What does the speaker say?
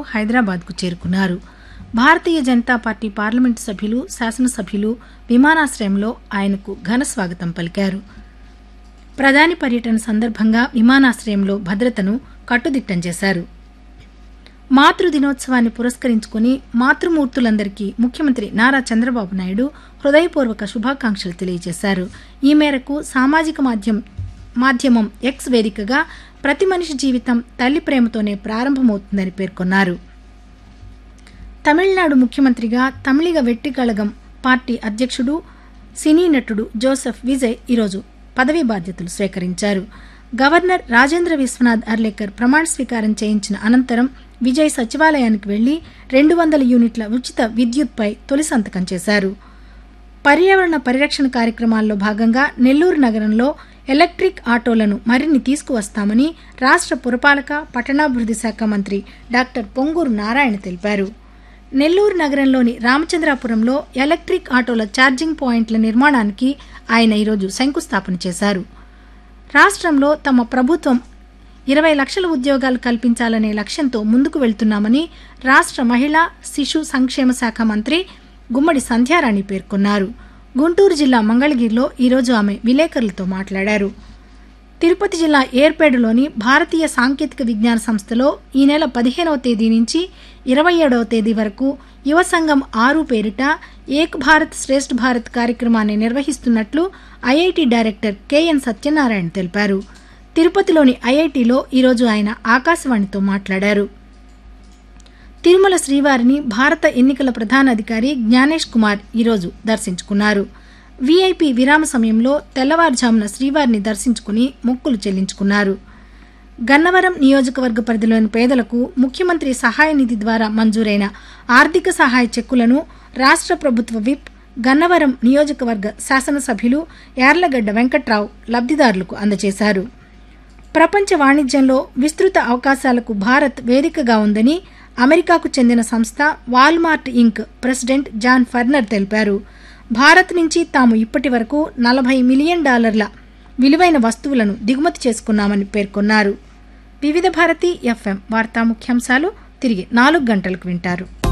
హైదరాబాద్కు చేరుకున్నారు భారతీయ Janata party parliament సభ్యులు శాసనసభ్యులు విమానాశ్రయంలో ఆయనకు ఘన స్వాగతం పలికారు ప్రధాని పర్యటన సందర్భంగా విమానాశ్రయంలో భద్రతను కట్టుదిట్టం చేశారు మాతృ దినోత్సవాన్ని పురస్కరించుకుని మాతృమూర్తులందరికీ ముఖ్యమంత్రి నారా చంద్రబాబు నాయుడు హృదయపూర్వక శుభాకాంక్షలు తెలియజేశారు ఈ మేరకు సామాజిక మాధ్యం మాధ్యమం ఎక్స్ వేదికగా ప్రతి మనిషి జీవితం తల్లి ప్రేమతోనే ప్రారంభమవుతుందని పేర్కొన్నారు తమిళనాడు ముఖ్యమంత్రిగా తమిళిగ వెట్టికళగం పార్టీ అధ్యక్షుడు సినీ నటుడు జోసెఫ్ విజయ్ ఈరోజు పదవీ బాధ్యతలు స్వీకరించారు గవర్నర్ రాజేంద్ర విశ్వనాథ్ అర్లేకర్ ప్రమాణ స్వీకారం చేయించిన అనంతరం విజయ్ సచివాలయానికి వెళ్లి రెండు వందల యూనిట్ల ఉచిత విద్యుత్పై తొలి సంతకం చేశారు పర్యావరణ పరిరక్షణ కార్యక్రమాల్లో భాగంగా నెల్లూరు నగరంలో ఎలక్ట్రిక్ ఆటోలను మరిన్ని తీసుకువస్తామని రాష్ట్ర పురపాలక పట్టణాభివృద్ధి శాఖ మంత్రి డాక్టర్ పొంగూరు నారాయణ తెలిపారు నెల్లూరు నగరంలోని రామచంద్రాపురంలో ఎలక్ట్రిక్ ఆటోల ఛార్జింగ్ పాయింట్ల నిర్మాణానికి ఆయన ఈరోజు శంకుస్థాపన చేశారు రాష్ట్రంలో తమ ప్రభుత్వం ఇరవై లక్షల ఉద్యోగాలు కల్పించాలనే లక్ష్యంతో ముందుకు వెళ్తున్నామని రాష్ట్ర మహిళా శిశు సంక్షేమ శాఖ మంత్రి గుమ్మడి సంధ్యారాణి పేర్కొన్నారు గుంటూరు జిల్లా మంగళగిరిలో ఈరోజు ఆమె విలేకరులతో మాట్లాడారు తిరుపతి జిల్లా ఏర్పేడులోని భారతీయ సాంకేతిక విజ్ఞాన సంస్థలో ఈ నెల పదిహేనవ తేదీ నుంచి ఇరవై ఏడవ తేదీ వరకు యువ సంఘం ఆరు పేరిట ఏక్ భారత్ శ్రేష్ఠ భారత్ కార్యక్రమాన్ని నిర్వహిస్తున్నట్లు ఐఐటి డైరెక్టర్ కెఎన్ సత్యనారాయణ తెలిపారు తిరుపతిలోని ఐఐటిలో ఈరోజు ఆయన ఆకాశవాణితో మాట్లాడారు తిరుమల శ్రీవారిని భారత ఎన్నికల ప్రధాన అధికారి జ్ఞానేష్ కుమార్ ఈరోజు దర్శించుకున్నారు వీఐపీ విరామ సమయంలో తెల్లవారుజామున శ్రీవారిని దర్శించుకుని మొక్కులు చెల్లించుకున్నారు గన్నవరం నియోజకవర్గ పరిధిలోని పేదలకు ముఖ్యమంత్రి సహాయ నిధి ద్వారా మంజూరైన ఆర్థిక సహాయ చెక్కులను రాష్ట్ర ప్రభుత్వ విప్ గన్నవరం నియోజకవర్గ శాసనసభ్యులు యార్లగడ్డ వెంకట్రావు లబ్ధిదారులకు అందజేశారు ప్రపంచ వాణిజ్యంలో విస్తృత అవకాశాలకు భారత్ వేదికగా ఉందని అమెరికాకు చెందిన సంస్థ Walmart Inc president John Furner తెలిపారు భారత్ నుంచి తాము ఇప్పటి వరకు నలభై మిలియన్ డాలర్ల విలువైన వస్తువులను దిగుమతి చేసుకున్నామని పేర్కొన్నారు వివిధ భారతి ఎఫ్ఎం వార్తా ముఖ్యాంశాలు తిరిగి నాలుగు గంటలకు వింటారు